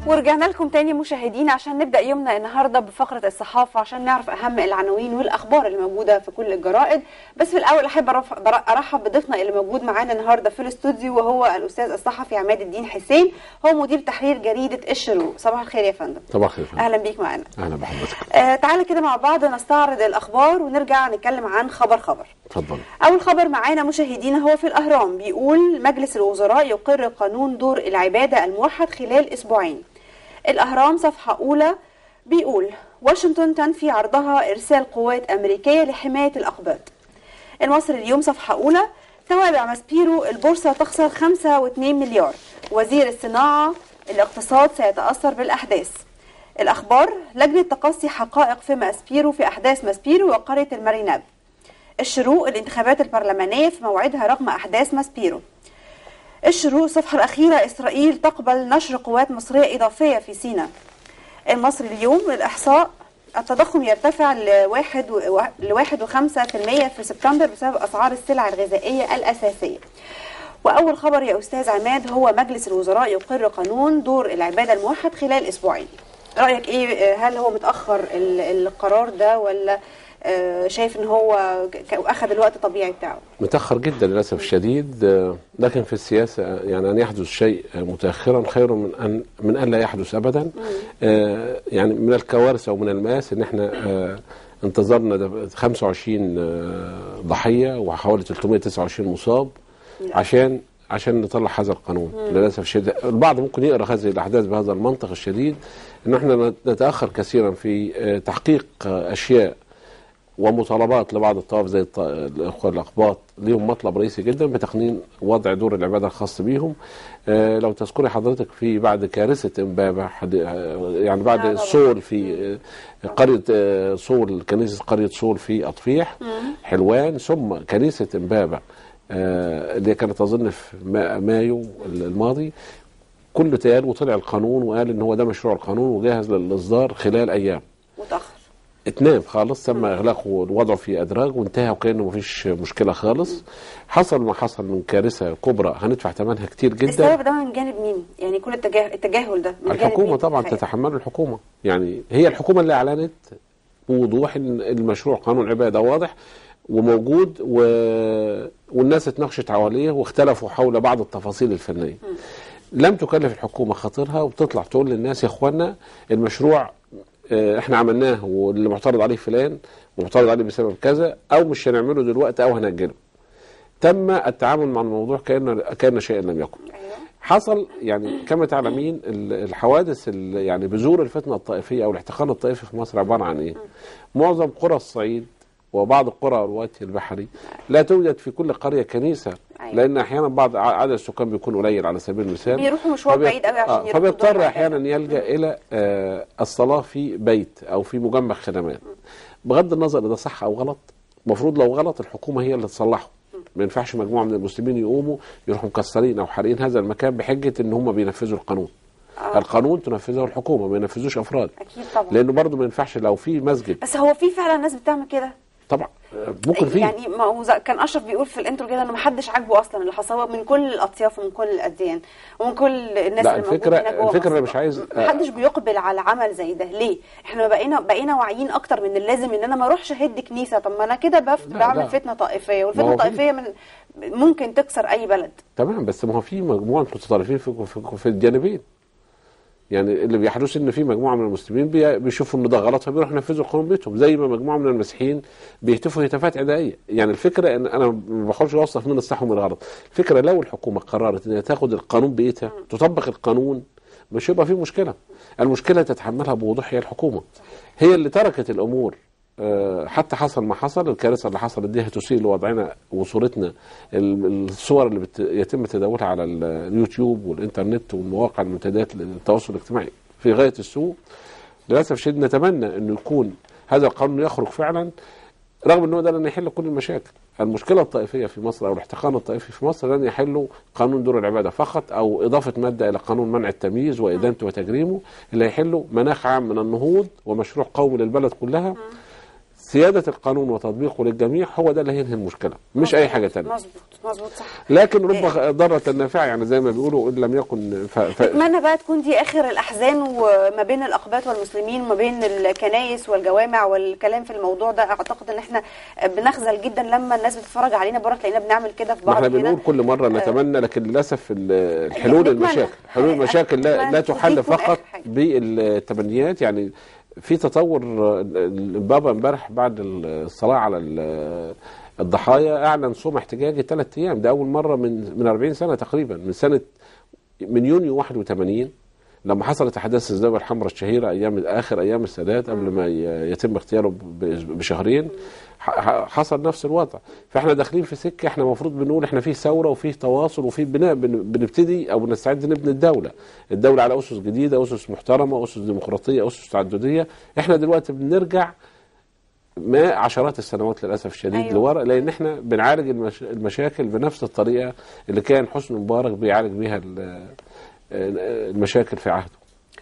ورجعنا لكم تاني مشاهدين عشان نبدا يومنا النهارده بفقره الصحافه عشان نعرف اهم العناوين والاخبار اللي موجوده في كل الجرائد بس في الاول احب أرف- بر- ارحب بضيفنا اللي موجود معانا النهارده في الاستوديو وهو الاستاذ الصحفي عماد الدين حسين هو مدير تحرير جريده الشروق صباح الخير يا فندم طبعا خير اهلا بيك معانا اهلا بحضرتك آه تعالى كده مع بعض نستعرض الاخبار ونرجع نتكلم عن خبر خبر اتفضل أول خبر معانا مشاهدينا هو في الأهرام بيقول مجلس الوزراء يقر قانون دور العبادة الموحد خلال أسبوعين الأهرام صفحة أولى بيقول واشنطن تنفي عرضها إرسال قوات أمريكية لحماية الأقباط المصري اليوم صفحة أولى توابع ماسبيرو البورصة تخسر 5.2 مليار وزير الصناعة الاقتصاد سيتأثر بالأحداث الأخبار لجنة تقصي حقائق في ماسبيرو في أحداث ماسبيرو وقرية الماريناب الشروق الانتخابات البرلمانية في موعدها رغم أحداث ماسبيرو الشروق الصفحة الأخيرة إسرائيل تقبل نشر قوات مصرية إضافية في سيناء المصري اليوم الإحصاء التضخم يرتفع لواحد و... لواحد وخمسة في المية في سبتمبر بسبب أسعار السلع الغذائية الأساسية وأول خبر يا أستاذ عماد هو مجلس الوزراء يقر قانون دور العبادة الموحد خلال أسبوعين رأيك إيه هل هو متأخر ال- القرار ده ولا آه، شايف ان هو ك- اخذ الوقت الطبيعي بتاعه متاخر جدا للاسف الشديد آه، لكن في السياسه آه، يعني ان يحدث شيء آه، متاخرا خير من ان من ان لا يحدث ابدا آه، يعني من الكوارث او من المآسي ان احنا آه، انتظرنا ده 25 آه، ضحيه وحوالي 329 مصاب عشان عشان نطلع هذا القانون للاسف الشديد البعض ممكن يقرا هذه الاحداث بهذا المنطق الشديد ان احنا نتاخر كثيرا في آه، تحقيق آه، اشياء ومطالبات لبعض الطوائف زي الط- الاخوه الاقباط ليهم مطلب رئيسي جدا بتقنين وضع دور العباده الخاص بيهم آه لو تذكري حضرتك في بعد كارثه امبابه حد آه يعني آه بعد طبعا. صول في آه قريه آه صول كنيسه قريه صول في اطفيح حلوان ثم كنيسه امبابه آه اللي كانت اظن في ما- مايو الماضي كل تيار وطلع القانون وقال ان هو ده مشروع القانون وجاهز للاصدار خلال ايام متاخر اتنام خالص تم اغلاقه ووضعه في ادراج وانتهى وكانه مفيش مشكله خالص حصل ما حصل من كارثه كبرى هندفع ثمنها كتير جدا السبب ده من جانب مين؟ يعني كل التجاه... التجاهل ده من جانب الحكومه مين؟ طبعا الحقيقة؟ تتحمله الحكومه يعني هي الحكومه اللي اعلنت بوضوح ان المشروع قانون عباده واضح وموجود و... والناس اتناقشت حواليه واختلفوا حول بعض التفاصيل الفنيه لم تكلف الحكومه خاطرها وبتطلع تقول للناس يا اخوانا المشروع آه، احنا عملناه واللي معترض عليه فلان ومعترض عليه بسبب كذا او مش هنعمله دلوقتي او هنأجله تم التعامل مع الموضوع كأن كان شيئا لم يكن ايوه حصل يعني كما تعلمين ال- الحوادث ال- يعني بذور الفتنه الطائفيه او الاحتقان الطائفي في مصر عباره عن ايه؟ معظم قرى الصعيد وبعض قرى الوادي البحري لا توجد في كل قريه كنيسه أيوة. لان احيانا بعض ع- عدد السكان بيكون قليل على سبيل المثال بيروحوا مشوار فبي- بعيد قوي عشان آه، يروحوا فبيضطر دور احيانا يلجا الى آه، الصلاه في بيت او في مجمع خدمات بغض النظر اذا صح او غلط المفروض لو غلط الحكومه هي اللي تصلحه ما ينفعش مجموعه من المسلمين يقوموا يروحوا مكسرين او حارقين هذا المكان بحجه ان هم بينفذوا القانون آه. القانون تنفذه الحكومه ما ينفذوش افراد اكيد طبعا لانه برضه ما ينفعش لو في مسجد بس هو في فعلا ناس بتعمل كده طبعا آه، ممكن في يعني ما هو ز- كان اشرف بيقول في الانترو كده انه ما حدش عاجبه اصلا اللي حصل هو من كل الاطياف ومن كل الاديان ومن كل الناس لا، اللي موجودة الفكرة- هناك جوه الفكرة مصر. أنا مش عايز- ما حدش بيقبل على عمل زي ده ليه احنا بقينا بقينا واعيين اكتر من اللازم ان انا ما اروحش اهد كنيسه طب ما انا كده بف... لا، بعمل لا. فتنه طائفيه ما والفتنه هو في- الطائفيه من ممكن تكسر اي بلد تمام بس ما هو في مجموعه متطرفين في, في, في الجانبين يعني اللي بيحدث ان في مجموعه من المسلمين بي- بيشوفوا ان ده غلط فبيروحوا ينفذوا القانون بيتهم زي ما مجموعه من المسيحيين بيهتفوا هتافات عدائيه يعني الفكره ان انا ما بحاولش اوصف مين الصح ومين الغلط الفكره لو الحكومه قررت ان هي تاخد القانون بايدها تطبق القانون مش هيبقى في مشكله المشكله تتحملها بوضوح هي الحكومه هي اللي تركت الامور آه، حتى حصل ما حصل الكارثه اللي حصلت دي هتسيء لوضعنا وصورتنا ال- الصور اللي بت... يتم تداولها على ال- اليوتيوب والانترنت والمواقع المنتديات التواصل الاجتماعي في غايه السوء للاسف الشديد نتمنى انه يكون هذا القانون يخرج فعلا رغم انه ده لن يحل كل المشاكل المشكله الطائفيه في مصر او الاحتقان الطائفي في مصر لن يحله قانون دور العباده فقط او اضافه ماده الى قانون منع التمييز وادانته وتجريمه اللي هيحله مناخ عام من النهوض ومشروع قومي للبلد كلها سياده القانون وتطبيقه للجميع هو ده اللي هينهي المشكله مش اي حاجه تانية مظبوط مظبوط صح لكن رب ضاره نافعه يعني زي ما بيقولوا ان لم يكن ف... ف... اتمنى بقى تكون دي اخر الاحزان وما بين الاقباط والمسلمين وما بين الكنايس والجوامع والكلام في الموضوع ده اعتقد ان احنا بنخزل جدا لما الناس بتتفرج علينا بره تلاقينا بنعمل كده في ما بعض احنا هنا. بنقول كل مره نتمنى لكن للاسف ال- الحلول نتمنى. المشاكل حلول المشاكل لا, أتمنى لا دي تحل تكون فقط آخر حاجة. بالتمنيات يعني في تطور آه، البابا امبارح بعد الصلاه على ال- الضحايا اعلن صوم احتجاجي ثلاث ايام ده اول مره من من 40 سنه تقريبا من سنه من يونيو 81 لما حصلت احداث الزاويه الحمراء الشهيره ايام اخر ايام السادات قبل ما ي- يتم اغتياله ب- بشهرين ح- ح- حصل نفس الوضع فاحنا داخلين في سكه احنا المفروض بنقول احنا في ثوره وفي تواصل وفي بناء بن- بنبتدي او بنستعد نبني الدوله الدوله على اسس جديده اسس محترمه اسس ديمقراطيه اسس تعدديه احنا دلوقتي بنرجع ما عشرات السنوات للاسف الشديد أيوة. أيوة. لورا لان احنا بنعالج المش... المشاكل بنفس الطريقه اللي كان حسني مبارك بيعالج بيها ال- المشاكل في عهده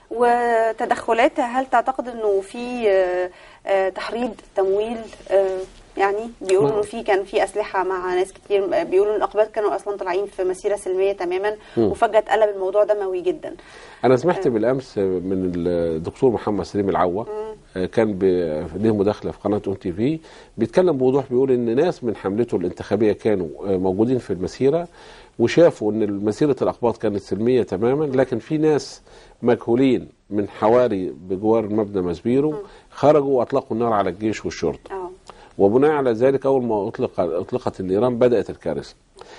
وتدخلات هل تعتقد انه في آه، آه، تحريض تمويل آه، يعني بيقولوا انه في كان في اسلحه مع ناس كتير آه، بيقولوا ان الاقباط كانوا اصلا طالعين في مسيره سلميه تماما وفجاه اتقلب الموضوع دموي جدا انا سمعت بالامس من الدكتور محمد سليم العوة كان ب- ليه مداخله في قناه ام تي في بيتكلم بوضوح بيقول ان ناس من حملته الانتخابيه كانوا موجودين في المسيره وشافوا ان مسيره الاقباط كانت سلميه تماما لكن في ناس مجهولين من حواري بجوار مبنى مسبيرو خرجوا واطلقوا النار على الجيش والشرطه اه وبناء على ذلك اول ما اطلق اطلقت النيران بدات الكارثه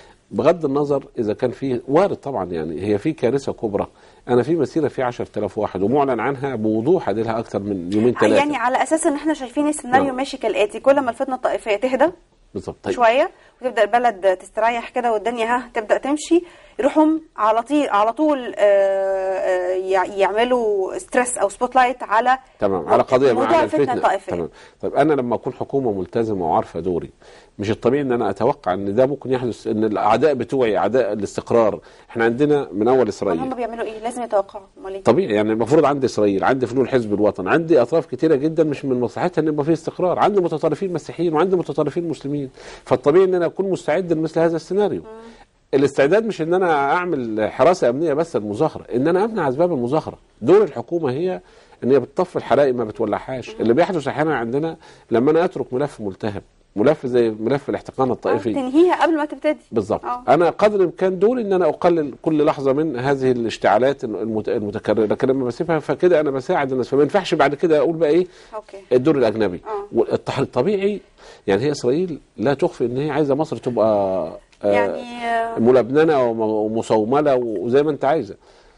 بغض النظر اذا كان في وارد طبعا يعني هي في كارثه كبرى انا في مسيره في 10000 واحد ومعلن عنها بوضوح اديلها اكثر من يومين ثلاثه يعني على اساس ان احنا شايفين السيناريو نعم. ماشي كالاتي كل ما الفتنه الطائفيه تهدى بالظبط طيب شويه وتبدا البلد تستريح كده والدنيا ها تبدا تمشي يروحوا على طول على طول آه، آه، يع- يعملوا ستريس او سبوت لايت على تمام على قضيه موضوع على الفتنه الطائفيه تمام طيب انا لما اكون حكومه ملتزمه وعارفه دوري مش الطبيعي ان انا اتوقع ان ده ممكن يحدث ان الاعداء بتوعي اعداء الاستقرار احنا عندنا من اول هم اسرائيل بيعملوا ايه لازم يتوقعوا امال ايه طبيعي يعني المفروض عندي اسرائيل عندي فلول حزب الوطن عندي اطراف كتيره جدا مش من مصلحتها ان يبقى في استقرار عندي متطرفين مسيحيين وعندي متطرفين مسلمين فالطبيعي ان انا اكون مستعد لمثل هذا السيناريو الاستعداد مش ان انا اعمل حراسه امنيه بس المظاهره ان انا امنع اسباب المظاهره دور الحكومه هي ان هي بتطفي الحرائق ما بتولعهاش اللي بيحدث احيانا عندنا لما انا اترك ملف ملتهب ملف زي ملف الاحتقان آه، الطائفي تنهيها قبل ما تبتدي بالظبط آه. انا قدر الامكان دوري ان انا اقلل كل لحظه من هذه الاشتعالات المت- المتكرره لكن لما بسيبها فكده انا بساعد الناس فما ينفعش بعد كده اقول بقى ايه اوكي الدور الاجنبي آه. والتح- الطبيعي يعني هي اسرائيل لا تخفي ان هي عايزه مصر تبقى آه، يعني آه، ملبننه وم- ومصومله وزي ما انت عايزه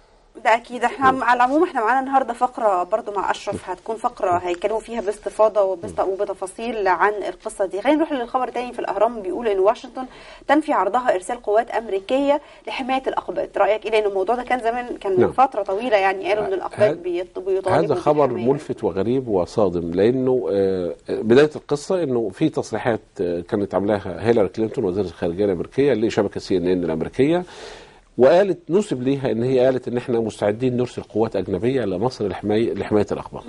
ده اكيد احنا على العموم احنا معانا النهارده فقره برضو مع اشرف هتكون فقره هيتكلموا فيها باستفاضه وبست- وبتفاصيل عن القصه دي خلينا نروح للخبر تاني في الاهرام بيقول ان واشنطن تنفي عرضها ارسال قوات امريكيه لحمايه الاقباط رايك ايه لان الموضوع ده كان زمان كان من نعم. فتره طويله يعني قالوا ان الاقباط هذا- بيط- بيطالبوا هذا خبر بالحماية. ملفت وغريب وصادم لانه آه، بدايه القصه انه في تصريحات آه، كانت عاملاها هيلاري كلينتون وزيره الخارجيه الامريكيه لشبكه سي ان ان الامريكيه وقالت نسب ليها ان هي قالت ان احنا مستعدين نرسل قوات اجنبيه لمصر لحمايه لحمايه الاقباط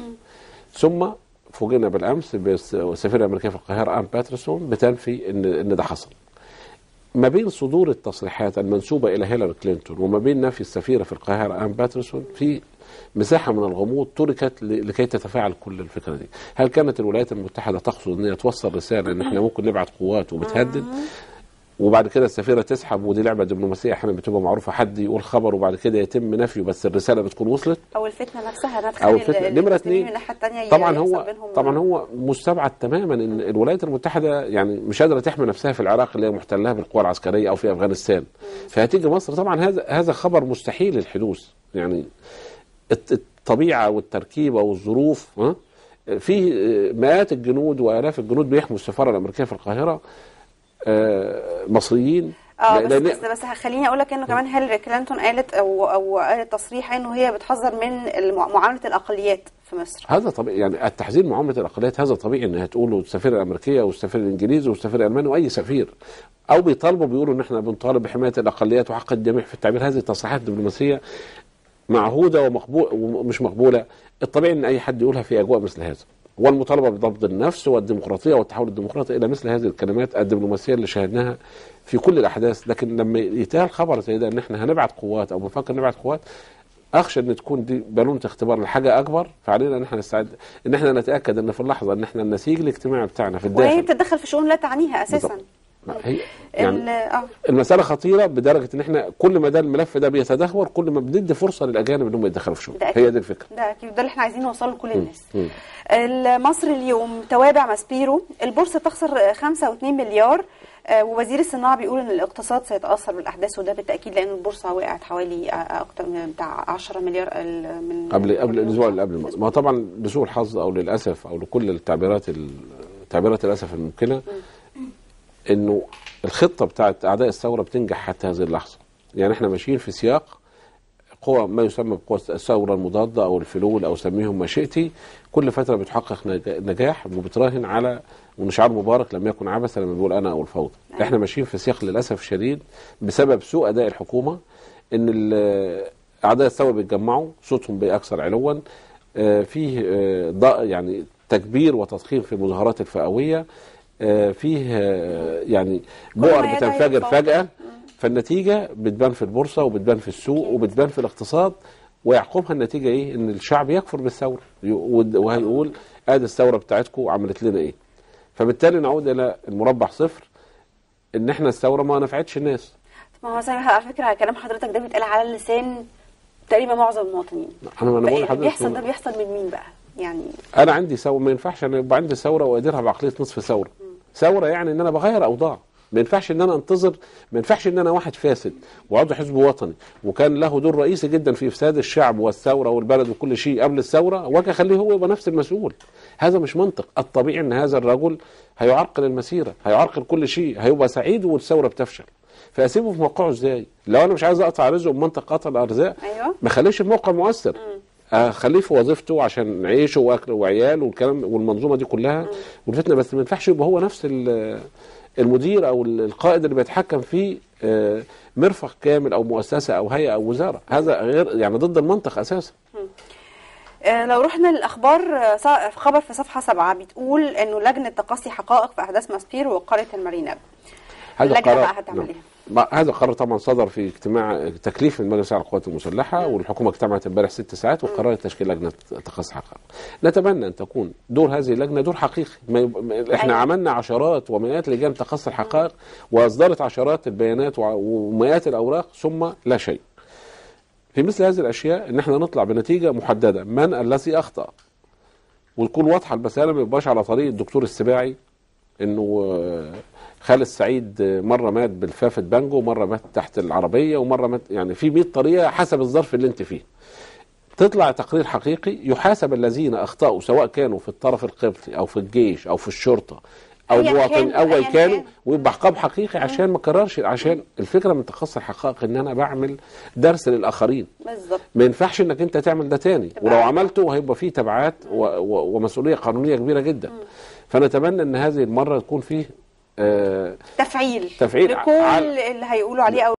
ثم فوجئنا بالامس بالسفيره الامريكيه في القاهره ام باترسون بتنفي ان ان ده حصل ما بين صدور التصريحات المنسوبة إلى هيلاري كلينتون وما بين نفي السفيرة في القاهرة آن باترسون في مساحة من الغموض تركت ل- لكي تتفاعل كل الفكرة دي هل كانت الولايات المتحدة تقصد أن هي توصل رسالة أن احنا ممكن نبعت قوات وبتهدد وبعد كده السفيرة تسحب ودي لعبة دبلوماسية أحيانا بتبقى معروفة حد يقول خبر وبعد كده يتم نفيه بس الرسالة بتكون وصلت او الفتنه نفسها انها او تخلي الفتنه ال- نمره المسلمين اثنين من الناحيه الثانيه طبعا هو طبعا هو مستبعد تماما ان الولايات المتحده يعني مش قادره تحمي نفسها في العراق اللي هي محتلها بالقوى العسكريه او في افغانستان فهتيجي مصر طبعا هذا هذا خبر مستحيل الحدوث يعني الت- الطبيعه والتركيبه والظروف ها في مئات الجنود والاف الجنود بيحموا السفاره الامريكيه في القاهره آه، مصريين اه لا- بس لأن- بس بس خليني اقول لك انه كمان هيلاري كلينتون قالت او او قالت تصريح انه هي بتحذر من المع- معامله الاقليات في مصر هذا طبيعي يعني التحذير من معامله الاقليات هذا طبيعي انها تقوله السفير الامريكيه والسفير الانجليزي والسفير الالماني واي سفير او بيطالبوا بيقولوا ان احنا بنطالب بحمايه الاقليات وحق الجميع في التعبير هذه تصريحات دبلوماسيه معهوده ومقبول ومش مقبوله الطبيعي ان اي حد يقولها في اجواء مثل هذا والمطالبه بضبط النفس والديمقراطيه والتحول الديمقراطي الى مثل هذه الكلمات الدبلوماسيه اللي شاهدناها في كل الاحداث لكن لما يتقال خبر زي ده ان احنا هنبعت قوات او بنفكر نبعت قوات اخشى ان تكون دي بالونه اختبار لحاجه اكبر فعلينا ان احنا نستعد ان احنا نتاكد ان في اللحظه ان احنا النسيج الاجتماعي بتاعنا في وهي الداخل بتتدخل في شؤون لا تعنيها اساسا بالضبط. لا، هي ال- يعني اه المساله خطيره بدرجه ان احنا كل ما ده الملف ده بيتدهور كل ما بندي فرصه للاجانب انهم يتدخلوا في شؤون ده أكيد. هي دي الفكره ده اكيد ده اللي احنا عايزين نوصله لكل الناس مم. مصر اليوم توابع ماسبيرو البورصه تخسر 5.2 مليار آه، ووزير الصناعه بيقول ان الاقتصاد سيتاثر بالاحداث وده بالتاكيد لان البورصه وقعت حوالي آه، اكتر من بتاع 10 مليار ال- من قبل قبل من- الاسبوع اللي قبل ما هو طبعا لسوء الحظ او للاسف او لكل التعبيرات ال- تعبيرات الاسف الممكنه انه الخطه بتاعت اعداء الثوره بتنجح حتى هذه اللحظه يعني احنا ماشيين في سياق قوى ما يسمى بقوى الثوره المضاده او الفلول او سميهم ما شئتي كل فتره بتحقق نجا- نجاح وبتراهن على وان شعار مبارك لم يكن عبثا لما بيقول انا او الفوضى أيوة. احنا ماشيين في سياق للاسف الشديد بسبب سوء اداء الحكومه ان ال- اعداء الثوره بيتجمعوا صوتهم باكثر علوا آه، فيه آه، ض- يعني تكبير وتضخيم في المظاهرات الفئويه آه، فيه آه، يعني بؤر ما يدعي بتنفجر للفوضى. فجاه فالنتيجه بتبان في البورصه وبتبان في السوق وبتبان في الاقتصاد ويعقبها النتيجه ايه؟ ان الشعب يكفر بالثوره ي- ود- وهيقول ادي الثوره بتاعتكم عملت لنا ايه؟ فبالتالي نعود الى المربع صفر ان احنا الثوره ما نفعتش الناس ما هو سامح على فكره كلام حضرتك ده بيتقال على لسان تقريبا معظم المواطنين انا ما انا بقول فإيه اللي بيحصل ده لحضرتك بيحصل من مين بقى يعني انا عندي ثوره ما ينفعش انا يبقى عندي ثوره واديرها بعقليه نصف ثوره ثوره يعني ان انا بغير اوضاع ما ينفعش ان انا انتظر ما ينفعش ان انا واحد فاسد وعضو حزب وطني وكان له دور رئيسي جدا في افساد الشعب والثوره والبلد وكل شيء قبل الثوره واجي اخليه هو يبقى نفس المسؤول هذا مش منطق الطبيعي ان هذا الرجل هيعرقل المسيره هيعرقل كل شيء هيبقى سعيد والثوره بتفشل فاسيبه في موقعه ازاي لو انا مش عايز اقطع رزقه بمنطق قطع الارزاق ايوه ما خليش في موقع مؤثر اخليه في وظيفته عشان عيشه واكله وعياله والكلام والمنظومه دي كلها والفتنه بس ما ينفعش يبقى هو نفس ال- المدير او ال- القائد اللي بيتحكم في آه، مرفق كامل او مؤسسه او هيئه او وزاره هذا غير يعني ضد المنطق اساسا آه، لو رحنا للاخبار آه، صا- في خبر في صفحه سبعة بتقول انه لجنه تقصي حقائق في احداث ماسبير وقريه الماريناب هذا اللجنة قرار بقى هتعمل نعم. إيه؟ ما- هذا القرار طبعا صدر في اجتماع تكليف من مجلس اعلى القوات المسلحه والحكومه اجتمعت امبارح ست ساعات وقررت تشكيل لجنه تقصي حقائق. نتمنى ان تكون دور هذه اللجنه دور حقيقي ما يب... ما- احنا أيوة. عملنا عشرات ومئات لجان تقصي الحقائق واصدرت عشرات البيانات وع- ومئات الاوراق ثم لا شيء. في مثل هذه الاشياء ان احنا نطلع بنتيجه محدده من الذي اخطا وتكون واضحه المساله ما يبقاش على طريق الدكتور السباعي انه آه، خالد سعيد آه، مره مات بالفافه بانجو ومره مات تحت العربيه ومره مات يعني في 100 طريقه حسب الظرف اللي انت فيه تطلع تقرير حقيقي يحاسب الذين اخطاوا سواء كانوا في الطرف القبطي او في الجيش او في الشرطه او أيا مواطن كان- او أيا كانوا كان. ويبقى عقاب حقيقي عشان ما كررش عشان الفكره من تقصي الحقائق ان انا بعمل درس للاخرين بالظبط ما ينفعش انك انت تعمل ده تاني تبقى ولو عارف. عملته هيبقى فيه تبعات و... و... ومسؤوليه قانونيه كبيره جدا فنتمنى ان هذه المره تكون فيه آه تفعيل تفعيل لكل على- اللي هيقولوا عليه او